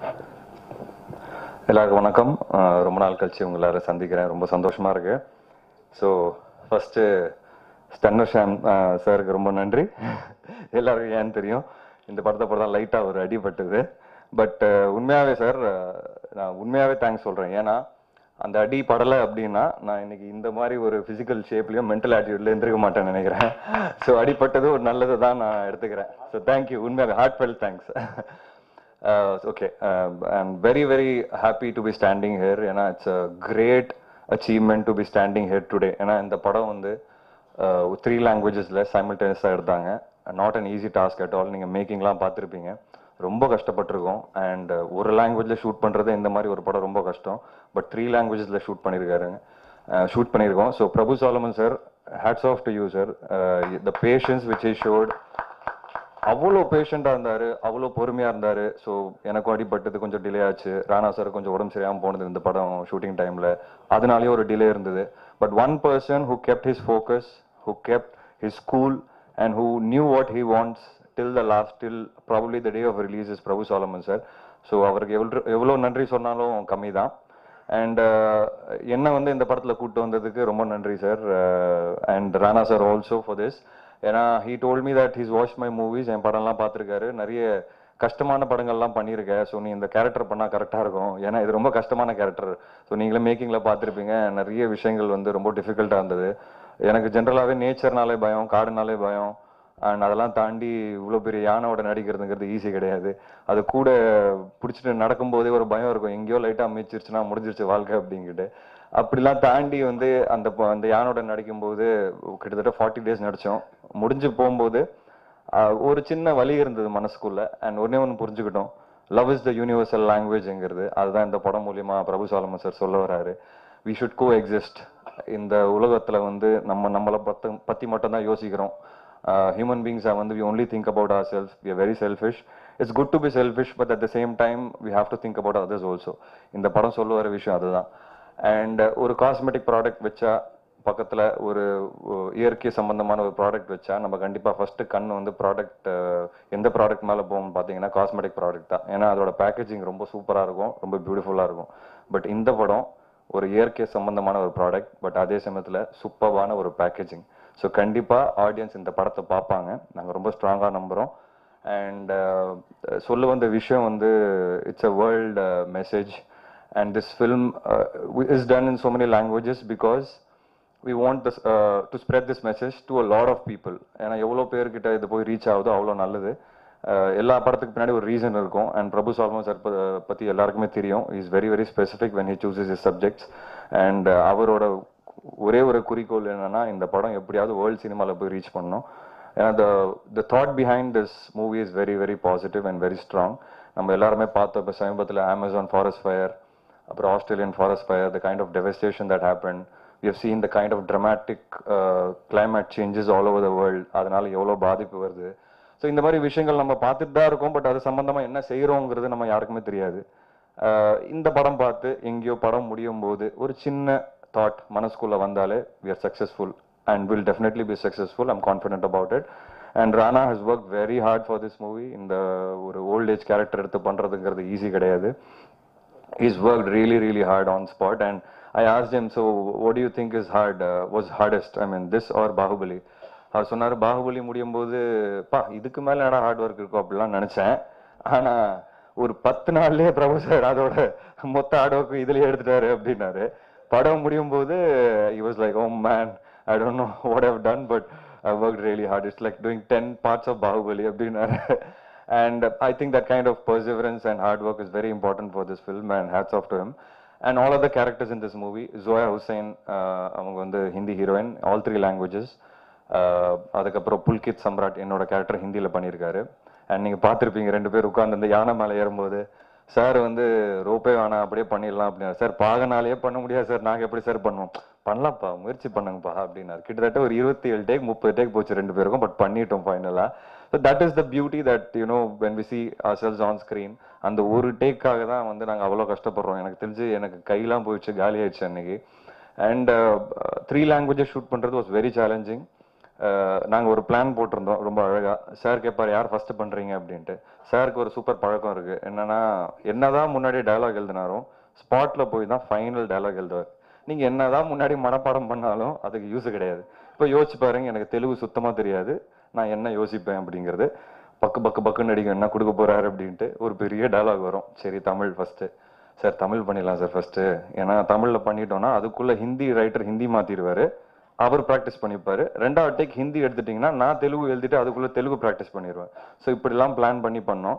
எல்லாருக்கும் வணக்கம் அஹ் ரொம்ப நாள் கழிச்சு உங்க எல்லாரும் சந்திக்கிறேன் ரொம்ப சந்தோஷமா இருக்கு ஸோ ஃபர்ஸ்ட் ஸ்டன்னர் ஷாம் சாருக்கு ரொம்ப நன்றி எல்லாருக்கும் ஏன்னு தெரியும் இந்த படத்தை படம் லைட்டாக ஒரு அடிபட்டது பட் உண்மையாவே சார் நான் உண்மையாவே தேங்க்ஸ் சொல்றேன் ஏன்னா அந்த அடி படலை அப்படின்னா நான் இன்னைக்கு இந்த மாதிரி ஒரு ஃபிசிக்கல் ஷேப்லயும் மென்டல் ஆட்டிடியூட்ல இருந்திருக்க மாட்டேன்னு நினைக்கிறேன் ஸோ அடிப்பட்டது ஒரு நல்லது தான் நான் எடுத்துக்கிறேன் ஸோ தேங்க்யூ உண்மையாக heartfelt thanks Uh, okay, uh, I'm very, very happy to be standing here. ஏன்னா it's a great achievement to be standing here today. ஏன்னா இந்த படம் வந்து த்ரீ லாங்குவேஜஸில் சைமல்டேனியஸாக எடுத்தாங்க not an easy task at all நீங்கள் மேக்கிங்லாம் பார்த்துருப்பீங்க ரொம்ப கஷ்டப்பட்டிருக்கோம் அண்ட் ஒரு லாங்குவேஜில் ஷூட் பண்ணுறது இந்த மாதிரி ஒரு படம் ரொம்ப கஷ்டம் பட் த்ரீ லாங்குவேஜஸில் ஷூட் பண்ணியிருக்காருங்க ஷூட் பண்ணியிருக்கோம் so Prabhu Solomon sir hats off to you sir the patience which is showed அவ்வளோ பேஷண்டா இருந்தாரு அவ்வளோ பொறுமையா இருந்தாரு ஸோ எனக்கும் அடிபட்டது கொஞ்சம் டிலே ஆச்சு ராணா சார் கொஞ்சம் உடம்பு சரியாம போனது இந்த படம் ஷூட்டிங் டைம்ல அதனாலேயே ஒரு டிலே இருந்தது but one person who kept his focus who kept his school and who knew what he wants till the last till probably the day of release is Prabhu Solomon sir so அவருக்கு எவ்வளோ எவ்வளோ நன்றி சொன்னாலும் கம்மி தான் அண்ட் என்ன வந்து இந்த படத்தில் கூட்டு வந்ததுக்கு ரொம்ப நன்றி sir and Rana sir also for this ஏன்னா he told me that he's watch my movies என் படம்லாம் பார்த்துருக்காரு நிறைய கஷ்டமான படங்கள்லாம் பண்ணியிருக்கேன் ஸோ நீ இந்த கேரக்டர் பண்ணால் கரெக்டாக இருக்கும் ஏன்னா இது ரொம்ப கஷ்டமான கேரக்டர் ஸோ நீங்களே மேக்கிங்கில் பார்த்துருப்பீங்க நிறைய விஷயங்கள் வந்து ரொம்ப டிஃபிகல்ட்டாக இருந்தது எனக்கு ஜென்ரலாகவே நேச்சர்னாலே பயம் காடுனாலே பயம் அண்ட் அதெல்லாம் தாண்டி இவ்வளோ பெரிய யானையோட நடிக்கிறதுங்கிறது ஈஸி கிடையாது அது கூட பிடிச்சிட்டு நடக்கும்போதே ஒரு பயம் இருக்கும் எங்கேயோ லைட்டாக அமைச்சிருச்சுன்னா முடிஞ்சிருச்சு வாழ்க்கை அப்படிங்கிட்டு அப்படிலாம் தாண்டி வந்து அந்த ப- அந்த யானோட நடிக்கும்போது கிட்டத்தட்ட ஃபார்ட்டி டேஸ் நடித்தோம் முடிஞ்சு போகும்போது ஆஹ், ஒரு சின்ன வலி இருந்தது மனசுக்குள்ள அண்ட் ஒன்னே ஒன்று புரிஞ்சுக்கிட்டோம் லவ் இஸ் த யூனிவர்சல் லாங்குவேஜ்ங்கிறது அதுதான் இந்த படம் மூலியமா பிரபு சாலமன் சார் சொல்ல வராரு வி ஷுட் கோ எக்ஸிஸ்ட் இந்த உலகத்துல வந்து நம்ம நம்மளை பத்தி பத்தி மட்டும் தான் யோசிக்கிறோம் ஹியூமன் பீங்ஸை வந்து we only think about our self we very selfish it's good to be selfish but at the same time we have to think about others also இந்த படம் சொல்ல வர விஷயம் அதுதான் அண்ட் ஒரு காஸ்மெட்டிக் ப்ராடக்ட் வச்சா பக்கத்துல ஒரு ஒ- இயற்கை சம்பந்தமான ஒரு ப்ராடக்ட் வச்சா நம்ம கண்டிப்பா ஃபர்ஸ்ட் கண் வந்து ப்ராடக்ட் எந்த ப்ராடக்ட் மேல போகும் பாத்தீங்கன்னா காஸ்மெட்டிக் ப்ராடக்ட் தான் ஏன்னா அதோட பேக்கேஜிங் ரொம்ப சூப்பரா இருக்கும் ரொம்ப பியூட்டிஃபுல்லா இருக்கும் பட் இந்த படம் ஒரு இயற்கை சம்பந்தமான ஒரு ப்ராடக்ட் பட் அதே சமயத்துல சூப்பர்வான ஒரு பேக்கேஜிங் ஸோ கண்டிப்பா ஆடியன்ஸ் இந்த படத்தை பார்ப்பாங்க நாங்க ரொம்ப ஸ்ட்ராங்கா நம்புறோம் அண்ட் சொல்ல வந்த விஷயம் வந்து it's a world message and this film is done in so many languages because we want this uh, to spread this message to a lot of people ஏன்னா எவ்வளோ பேர்கிட்ட இது போய் ரீச் ஆகுதோ அவ்வளோ நல்லது அஹ் எல்லா படத்துக்கு பின்னாடி ஒரு ரீசன் இருக்கும் அண்ட் பிரபு சால்மன் சார் பற்றி எல்லாருக்குமே தெரியும் is very very specific when he chooses his subjects and அவரோட ஒரே ஒரு குறிக்கோள் என்னன்னா இந்த படம் எப்படியாவது வேர்ல்ட் சினிமாவில் போய் ரீச் பண்ணணும் ஏன்னா the the thought behind this movie is very very positive and very strong நம்ம எல்லாருமே பார்த்தோம் இப்போ சமீபத்தில் அமேசான் ஃபாரஸ்ட் ஃபயர் அப்புறம் Australian forest fire the kind of devastation that happen we have seen the kind of dramatic uh, climate changes all over the world அதனால எவ்வளோ பாதிப்பு வருது ஸோ இந்த மாதிரி விஷயங்கள் நம்ம பார்த்துட்டு தான் இருக்கோம் பட் அது சம்பந்தமா என்ன செய்யறோங்கிறது நம்ம யாருக்குமே தெரியாது அஹ் இந்த படம் பார்த்து எங்கேயோ படம் முடியும் போது ஒரு சின்ன தாட் மனசுக்குள்ள வந்தாலே we are successful and will definitely be successful i'm confident about it and Rana has worked very hard for this movie இந்த ஒரு ஓல்ட் ஏஜ் கேரக்டர் எடுத்து பண்றதுங்கிறது ஈஸி கிடையாது he's worked really really hard on spot and i asked him so what do you think is hard uh, was hardest i mean this or bahubali அவர் சொன்னாரு பாகுபலி முடியும் போது பா இதுக்கு மேல என்னடா ஹார்ட் ஒர்க் இருக்கும் அப்படிலாம் நினைச்சேன் ஆனா ஒரு பத்து நாள்லயே பிரபு சார் அதோட மொத்த ஹார்ட் ஒர்க் இதுலயே எடுத்துட்டாரு அப்படின்னாரு படம் முடியும் போது he was like oh man i don't know what i've done but i worked really hard it's like doing 10 parts of bahubali அப்படின்னாரு and I think that kind of perseverance and hard work is very important for this film and hats off to him. And all of the characters in this movie, Zoya Hussain, uh, அவங்க வந்து Hindi heroine all three languages அதுக்கப்புறம் புல்கித் சம்ராட் என்னோட character ஹிந்தியில் பண்ணியிருக்காரு and நீங்கள் பார்த்துருப்பீங்க ரெண்டு பேர் உட்கார்ந்து அந்த யானை மேலே ஏறும்போது சார் வந்து ரோப்பே வேணாம் அப்படியே பண்ணிடலாம் அப்படின்னாரு சார் பாகனாலேயே பண்ண முடியாது சார் நாங்கள் எப்படி சார் பண்ணுவோம் பண்ணலாம்ப்பா முயற்சி பண்ணுங்கப்பா அப்படின்னாரு கிட்டத்தட்ட ஒரு இருபத்தி ஏழு டேக் முப்பது டேக் போச்சு ரெண்டு பேருக்கும் பட் பண்ணிட்டோம் ஃபைனலாக so that is the beauty that you know when we see ourselves on screen அந்த ஒரு டேக்காக தான் வந்து நாங்கள் அவ்வளோ கஷ்டப்படுறோம் எனக்கு தெரிஞ்சு எனக்கு கையெல்லாம் போயிடுச்சு காலி ஆயிடுச்சு அன்னைக்கு அண்ட் த்ரீ லாங்குவேஜஸ் ஷூட் பண்ணுறது வாஸ் வெரி சேலஞ்சிங் நாங்கள் ஒரு பிளான் போட்டிருந்தோம் ரொம்ப அழகா சார் கேட்பார் யார் ஃபர்ஸ்ட் பண்றீங்க அப்படின்ட்டு சாருக்கு ஒரு சூப்பர் பழக்கம் இருக்கு என்னன்னா என்னதான் முன்னாடி டயலாக் எழுதினாலும் ஸ்பாட்ல போய் தான் ஃபைனல் டயலாக் எழுதுவார் நீங்க என்னதான் முன்னாடி மனப்பாடம் பண்ணாலும் அதுக்கு யூஸ் கிடையாது இப்போ யோசிச்சு பாருங்க எனக்கு தெலுங்கு சுத்தமா தெரியாது நான் என்ன யோசிப்பேன் அப்படிங்கிறது பக்கு பக்கு பக்குன்னு அடிக்கும் என்ன கொடுக்க போறாரு அப்படின்ட்டு ஒரு பெரிய டயலாக் வரும் சரி தமிழ் ஃபர்ஸ்ட் சார் தமிழ் பண்ணிடலாம் சார் ஃபர்ஸ்ட் ஏன்னா தமிழ்ல பண்ணிட்டோம்னா அதுக்குள்ள ஹிந்தி ரைட்டர் ஹிந்தி மாத்திடுவாரு அவர் ப்ராக்டிஸ் பண்ணிப்பாரு ரெண்டாவது டேக் ஹிந்தி எடுத்துட்டீங்கன்னா நான் தெலுங்கு எழுதிட்டு அதுக்குள்ள தெலுங்கு ப்ராக்டிஸ் பண்ணிடுவேன் ஸோ இப்படிலாம் பிளான் பண்ணி பண்ணோம்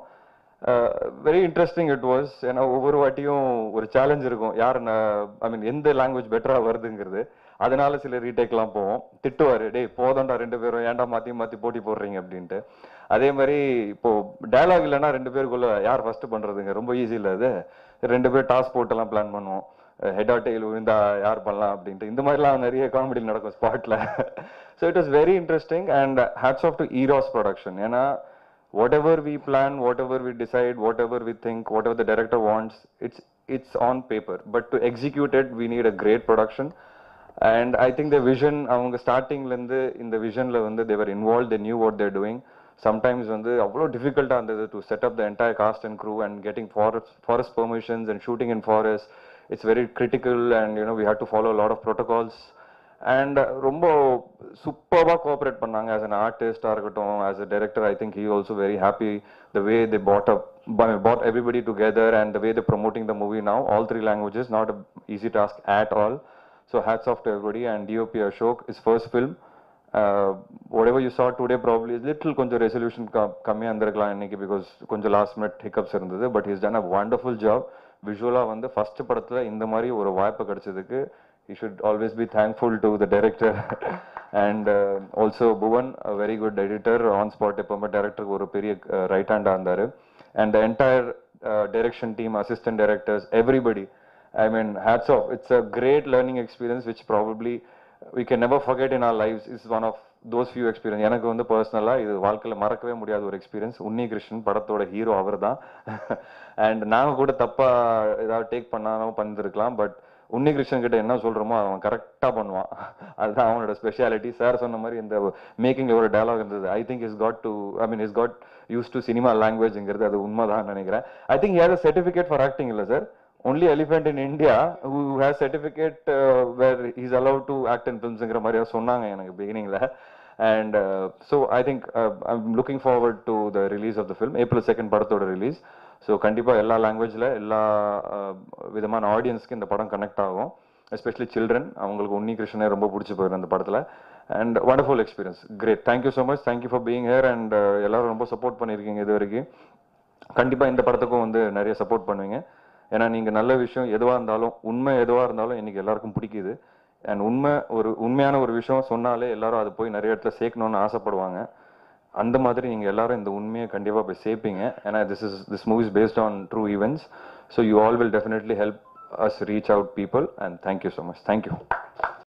வெரி இன்ட்ரெஸ்டிங் இட் வாஸ் ஏன்னா ஒவ்வொரு வாட்டியும் ஒரு சேலஞ்ச் இருக்கும் யார் ஐ மீன் எந்த லாங்குவேஜ் பெட்டரா வருதுங்கிறது அதனால சில ரீடேக்லாம் போவோம் திட்டுவாரு டேய் போதோண்டா ரெண்டு பேரும் ஏன்டா மாத்தி மாத்தி போட்டி போடுறீங்க அப்படின்ட்டு அதே மாதிரி இப்போ டயலாக் இல்லைன்னா ரெண்டு பேருக்குள்ள யார் ஃபர்ஸ்ட் பண்றதுங்க ரொம்ப ஈஸி இல்லை அது ரெண்டு பேர் டாஸ் போட்டெல்லாம் பிளான் பண்ணுவோம் ஹெட் ஆர் டெய்ல் விழுந்தா யார் பண்ணலாம் அப்படின்ட்டு இந்த மாதிரிலாம் நிறைய காமெடி நடக்கும் ஸ்பாட்ல so it was very interesting and hats off to Eros production ஏன்னா whatever we plan, whatever we decide, whatever we think, whatever the director wants, it's it's on paper. But to execute it, we need a great production. And I think the vision, அவங்க ஸ்டார்டிங்ல இருந்து இந்த விஷன்ல வந்து they were involved, they knew what they're doing. Sometimes வந்து அவ்வளோ டிஃபிகல்ட்டாக இருந்தது to set up the entire cast and crew and getting forest forest permissions and shooting in forest it's very critical and you know we have to follow lot of protocols and ரொம்ப சூப்பராக cooperate பண்ணாங்க as an ஆர்டிஸ்டாக இருக்கட்டும் as a director I think he also very happy the way they put up put everybody together and the way they promoting the movie now all three languages not a easy task at all so hats off to everybody and DOP Ashok is first film whatever you saw today probably is little கொஞ்சம் resolution கம்மியாக இருந்திருக்கலாம் இன்னைக்கு because கொஞ்சம் last minute hiccups இருந்தது but is done a wonderful job விஷுவலாக வந்து first படத்துல இந்த மாதிரி ஒரு வாய்ப்பு கிடைச்சதுக்கு you should always be thankful to the director and also Bhuvan very good editor on spot எப்பவுமே டேரக்டருக்கு ஒரு பெரிய ரைட் ஹேண்டாக இருந்தார் and the entire direction team assistant directors everybody I mean hats off it's a great learning experience which probably we can never forget in our lives is one of those few experience எனக்கு வந்து பர்சனலாக இது வாழ்க்கையில் மறக்கவே முடியாத ஒரு experience உன்னி கிருஷ்ணன் படத்தோட hero அவர் தான் அண்ட் நாங்கள் கூட தப்பா ஏதாவது டேக் பண்ணாலும் பண்ணிருக்கலாம் பட் உன்னி கிருஷ்ணன் கிட்ட என்ன சொல்றோமோ அவன் கரெக்டாக பண்ணுவான் அதுதான் அவனோட ஸ்பெஷாலிட்டி சார் சொன்ன மாதிரி இந்த மேக்கிங்ல ஒரு டயலாக் இருந்தது I think is god to I mean is god use to cinema லாங்குவேஜ்ங்கிறது அது உண்மைதான் நினைக்கிறேன் I think here certificate for acting இல்லை sir only elephant in India who has certificate uh, where he's allowed to act in filmsங்கிற மாதிரி சொன்னாங்க எனக்கு பிகினிங்ல and so I think I'm looking forward to the release of the film April second படத்தோட release so கண்டிப்பாக எல்லா லாங்குவேஜில் எல்லா uh, விதமான ஆடியன்ஸ்க்கு இந்த படம் கனெக்ட் ஆகும் எஸ்பெஷலி சில்ட்ரன் அவங்களுக்கு உன்னி கிருஷ்ணனே ரொம்ப பிடிச்சி போயிடும் அந்த படத்தில் and wonderful experience great thank you so much thank you for being here and எல்லாரும் ரொம்ப சப்போர்ட் பண்ணியிருக்கீங்க இது வரைக்கும் கண்டிப்பாக இந்த படத்துக்கும் வந்து நிறைய சப்போர்ட் பண்ணுவீங்க ஏன்னா நீங்க நல்ல விஷயம் எதுவா இருந்தாலும் உண்மை எதுவா இருந்தாலும் இன்னைக்கு எல்லாருக்கும் பிடிக்குது அண்ட் உண்மை ஒரு உண்மையான ஒரு விஷயம் சொன்னாலே எல்லாரும் அது போய் நிறைய இடத்துல சேர்க்கணும்னு ஆசைப்படுவாங்க அந்த மாதிரி நீங்க எல்லாரும் இந்த உண்மையை கண்டிப்பா போய் சேர்ப்பீங்க ஏன்னா this is this movies based on true events so you all will definitely help us reach out people and thank you so much thank you